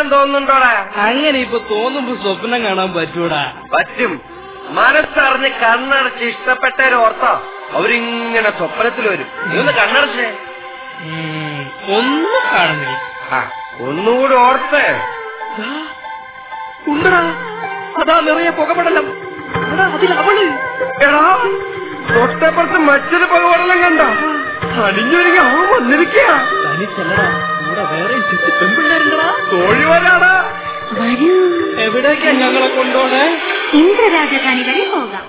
തോന്നുന്നുണ്ടോടാ അങ്ങനെ ഇപ്പൊ തോന്നുമ്പോ സ്വപ്നം കാണാൻ പറ്റൂടാ പറ്റും മനസ്സറിഞ്ഞ് കണ്ണടച്ച് ഇഷ്ടപ്പെട്ടവരെ ഓർത്തോ അവരിങ്ങനെ സ്വപ്നത്തിൽ വരും നീ ഒന്ന് കണ്ണടച്ചേ ഉം, ഒന്നും കാണുന്നില്ല ആ, ഒന്നുകൂടി ഓർത്തേ ദാ, ഉണ്ടടാ അതാ നിറയെ പുകപടലം എടാ, അതിൽ അവള് എടാ തൊട്ടപ്പുറത്ത് മറ്റൊരു പകവടലം കണ്ട അടിഞ്ഞൊരുങ്ങി അവൻ വന്നിരിക്കുക തനിച്ചല്ലടാ കൂടെ വേറെ ചുറ്റു പെൺപിള്ളേരുണ്ടടാ തോഴിവരാടാ വരൂ എവിടേക്കാ ഞങ്ങളെ കൊണ്ടോണേ ഇന്ദ്രരാജധാനി വരെ പോകാം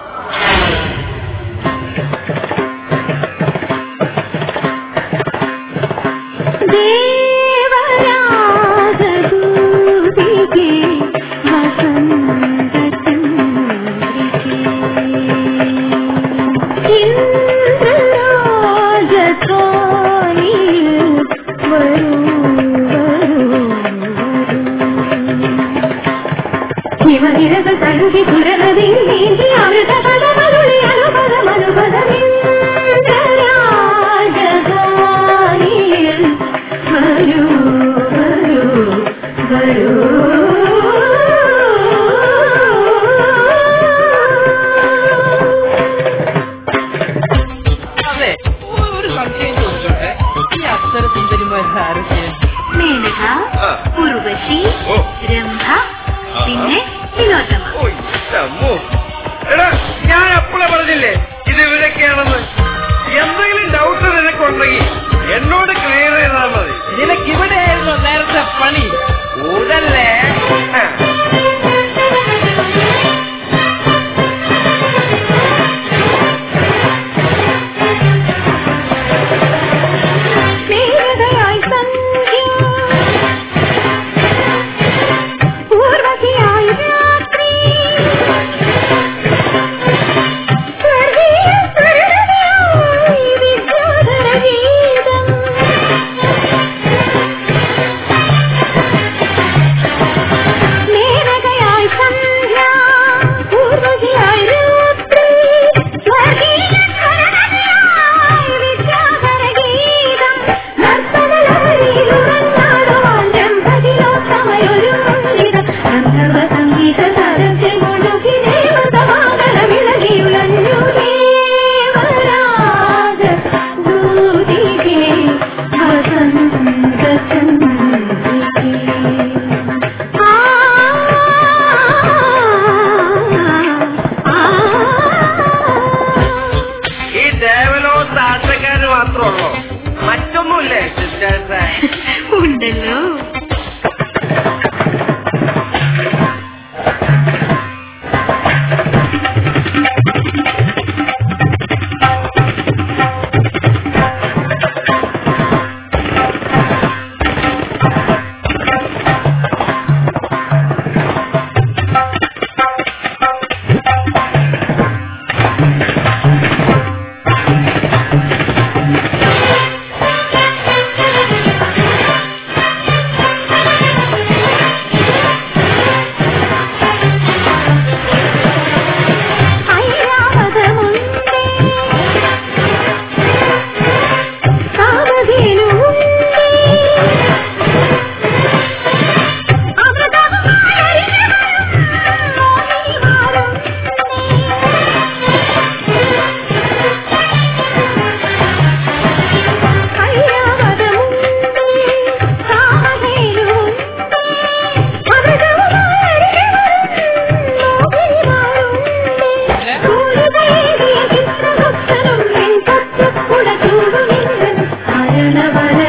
ദേവരാജദൂതികേ വസന്തചന്ദ്രികേ ഇന്ദ്രരാജധാനിയിൽ വരൂ വരൂ വരൂ ശിവനിരകൾ തഴുകി തുരനതി നീന്തി അമൃത പദമരുളി അനുപദം അനുപദമിന്ദ്രരാജധാനിയിൽ വരൂ വരൂ വരൂ അതെ ഒരു സംശയം ചോദിച്ചോട്ടെ ഈ അക്ഷര സുന്ദരിമാർ ആരൊക്കെ മേനക ആ. ഉർവശി ഓ. രംഭ പിന്നെ വിനോദമ ഓ, ഇന്റെ അമ്മോ. എടാ ഞാൻ അപ്പോഴേ പറഞ്ഞില്ലേ ഇത് ഇവരൊക്കെയാണെന്ന് എന്തെങ്കിലും ഡൗട്ട് നിനക്കുണ്ടെങ്കിൽ എന്നോട് ക്ലിയർ ചെയ്താൽ മതി നിനക്ക് ഇവിടെയായിരുന്നു നേരത്തെ പണി ഊതല്ലേ ആ. മേനകയായി സന്ധ്യ പൂർവതിയായി രാത്രി സ്വർഗീയ സ്മരണയായി വിദ്യാധര ഗീതം മേനകയായി സന്ധ്യ പൂർവതിയായി രാത്രി സ്വർഗീയ സ്മരണയായി വിദ്യാധര ഗീതം നർത്തനലഹരിയിലുറങ്ങാടുവാൻ രംഭതിലോത്തമയൊരുങ്ങിടം ഗന്ധർവ സംഗീത താരത്തിൽ മുഴുകി ദേവതവാകര വിളകിയുലഞ്ഞു ദേവരാജ ദൂതികേ വസന്ത ചന്ദ്രികേ ആ ആ ഈ ദേവലോകത്ത് ആട്ടക്കാര് മാത്രമുള്ളൂ മറ്റൊന്നുമില്ലേ സിസ്റ്റേഴ്സ് ഉണ്ടല്ലോ ഐരാവതമുണ്ടേ കാമധേനുവുണ്ടേ അമൃതമായ ഐരാവതമുണ്ടേ കാമധേനുവുണ്ടേ ും